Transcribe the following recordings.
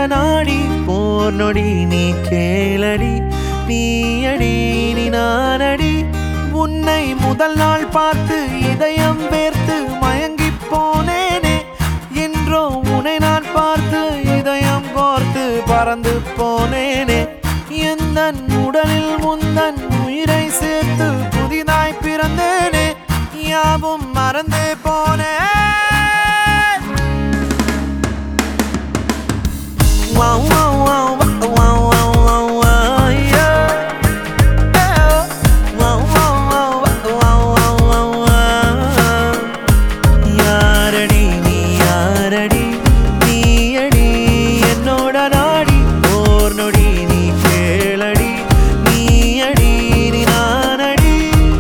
நாடி போர் நொடி நீ கேளடி நீயடி நீ நானடி உன்னை முதல் நாள் பார்த்து இதயம் வேர்த்து மயங்கி போனேனே என்றோ உன்னை நான் பார்த்து இதயம் கோர்த்து பறந்து போனேனே எந்த உடலில் முந்தன் உயிரை சேர்த்து புதிதாய் பிறந்தேனே யாவும் மறந்து போனேன் Wow, wow, wow, wow, wow, wow, wow, wow, yeah. Yeah. Wow, wow, wow, wow, wow, wow, wow. யாரடி நீ யாரடி நீயடி என்னோட நாடி ஓர் நொடி நீ கேளடி நீயடி நீ நானடி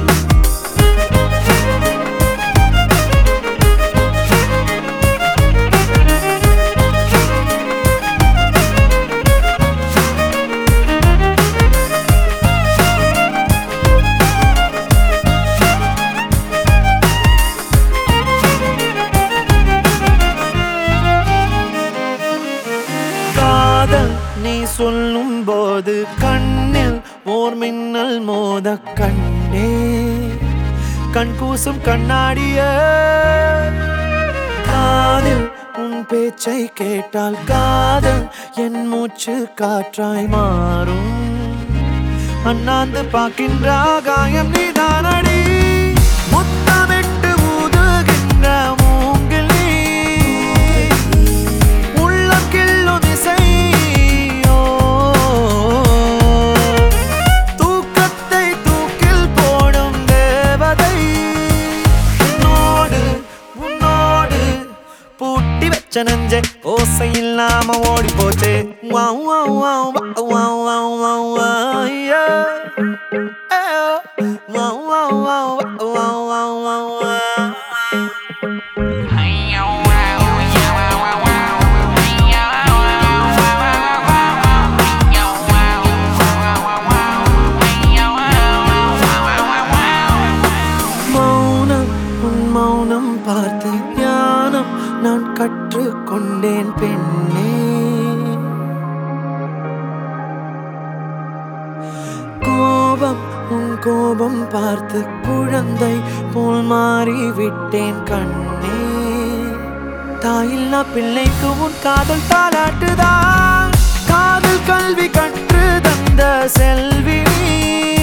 காதல் நீ சொல்லும் போது கண்ணில் ஓர் மின்னல் மோத கண்டே கண் கூசும் கண்ணாடிய காதில் உன் பேச்சை கேட்டால் காதல் என் மூச்சு காற்றாய் மாறும் அண்ணாந்து பார்க்கின்ற காயம் நீதானடி முத்தமிட்டு ஊதுகின்ற மூங்கில் நீ உள்ளம் கிள்ளும் இசையோ தூக்கத்தை தூக்கில் போடும் தேவதை உன்னோடு உன்னோடு பூட்டி வச்ச நெஞ்சை ஓசை இல்லாம ஓடி போச்சே wow wow wow wow wow wow wow yeah. Eh, wow wow wow wow wow wow wow மௌனம் உன் மௌனம் பார்த்து ஞானம் நான் கற்றுக்கொண்டேன் பெண்ணே கோபம் உன் கோபம் பார்த்து குழந்தை போல் மாறிவிட்டேன் கண்ணே தாயில்லா பிள்ளைக்கு உன் காதல் தாலாட்டுதான் காதல் கல்வி கற்று தந்த செல்வி நீ.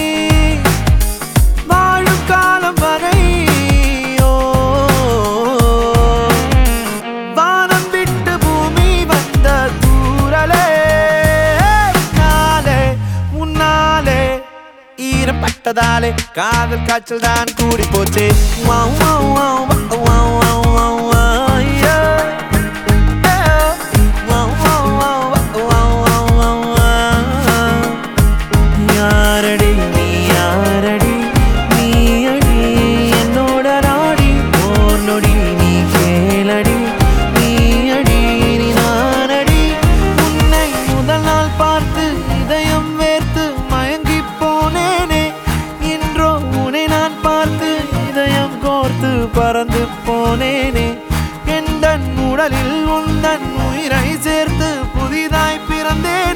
வாழும் காலம் வரை ஓ, வானம் விட்டு பூமி வந்த தூரலே உன்னாலே உன்னாலே ஈரப்பட்டதாலே காதல் காய்ச்சல் தான் கூடி போச்சே wow wow wow wow wow wow wow wow yeah. Yeah. Wow wow wow wow wow wow wow. யாரடி நீ யாரடி நீயடி என்னோட நாடி ஓர் நொடி நீ கேளடி நீயடி நீ நானடி உன்னை முதல் நாள் பார்த்து இதயம் வேர்த்து மயங்கி போனேனே என்றோ உன்னை நான் பார்த்து இதயம் கோர்த்து பறந்து போனேனே எந்த உடலில் உந்தன் உயிரை சேர்த்து புதிதாய் பிறந்தேன்